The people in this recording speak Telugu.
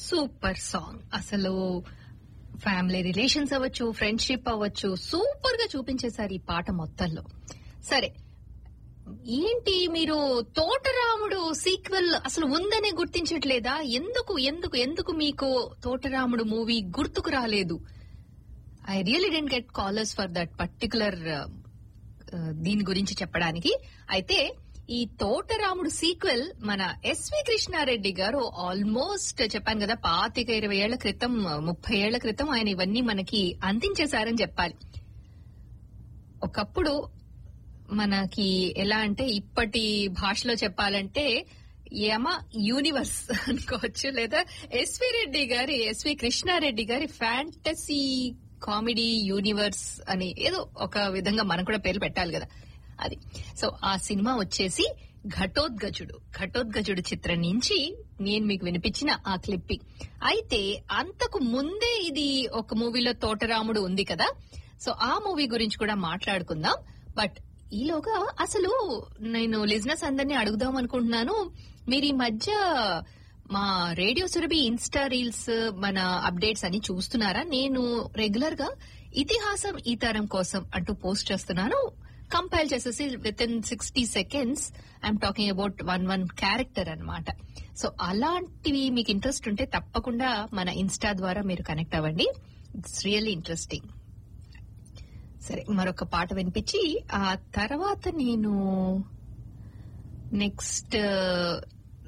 సూపర్ సాంగ్ అసలు ఫ్యామిలీ రిలేషన్స్ అవ్వచ్చు ఫ్రెండ్షిప్ అవ్వచ్చు సూపర్ గా చూపించేశారు ఈ పాట మొత్తంలో సరే ఏంటి మీరు తోటరాముడు సీక్వెల్ అసలు ఉందనే గుర్తించట్లేదా ఎందుకు ఎందుకు ఎందుకు మీకు తోటరాముడు మూవీ గుర్తుకు రాలేదు I really didn't get callers for that particular దీని గురించి చెప్పడానికి అయితే ఈ తోటరాముడు సీక్వెల్ మన ఎస్వి కృష్ణారెడ్డి గారు ఆల్మోస్ట్ చెప్పాను కదా పాతిక ఇరవై ఏళ్ల క్రితం ముప్పై ఏళ్ల క్రితం ఆయన ఇవన్నీ మనకి అందించేశారని చెప్పాలి ఒకప్పుడు మనకి ఎలా అంటే ఇప్పటి భాషలో చెప్పాలంటే యమ యూనివర్స్ అనుకోవచ్చు లేదా ఎస్వి రెడ్డి గారి ఎస్వి కృష్ణారెడ్డి గారి ఫ్యాంటసీ కామెడీ యూనివర్స్ అని ఏదో ఒక విధంగా మనం కూడా పేరు పెట్టాలి కదా అది సో ఆ సినిమా వచ్చేసి ఘటోద్గజుడు ఘటోద్గజుడు చిత్రం నుంచి నేను మీకు వినిపించిన ఆ క్లిప్పింగ్ అయితే అంతకు ముందే ఇది ఒక మూవీలో తోటరాముడు ఉంది కదా సో ఆ మూవీ గురించి కూడా మాట్లాడుకుందాం బట్ ఈలోగా అసలు నేను లిజినెస్ అందరినీ అడుగుదాం అనుకుంటున్నాను మీరు ఈ మధ్య మా రేడియో సురభి ఇన్స్టా రీల్స్ మన అప్డేట్స్ అని చూస్తున్నారా నేను రెగ్యులర్ గా ఇతిహాసం ఈ తరం కోసం అంటూ పోస్ట్ చేస్తున్నాను కంపైల్ చేసేసి with in sixty seconds I'm talking about one one character అన్నమాట సో అలాంటివి మీకు ఇంట్రెస్ట్ ఉంటే తప్పకుండా మన ఇన్స్టా ద్వారా మీరు కనెక్ట్ అవ్వండి ఇట్స్ రియల్లీ ఇంట్రెస్టింగ్ సరే మరొక పాట వినిపించి ఆ తర్వాత నేను నెక్స్ట్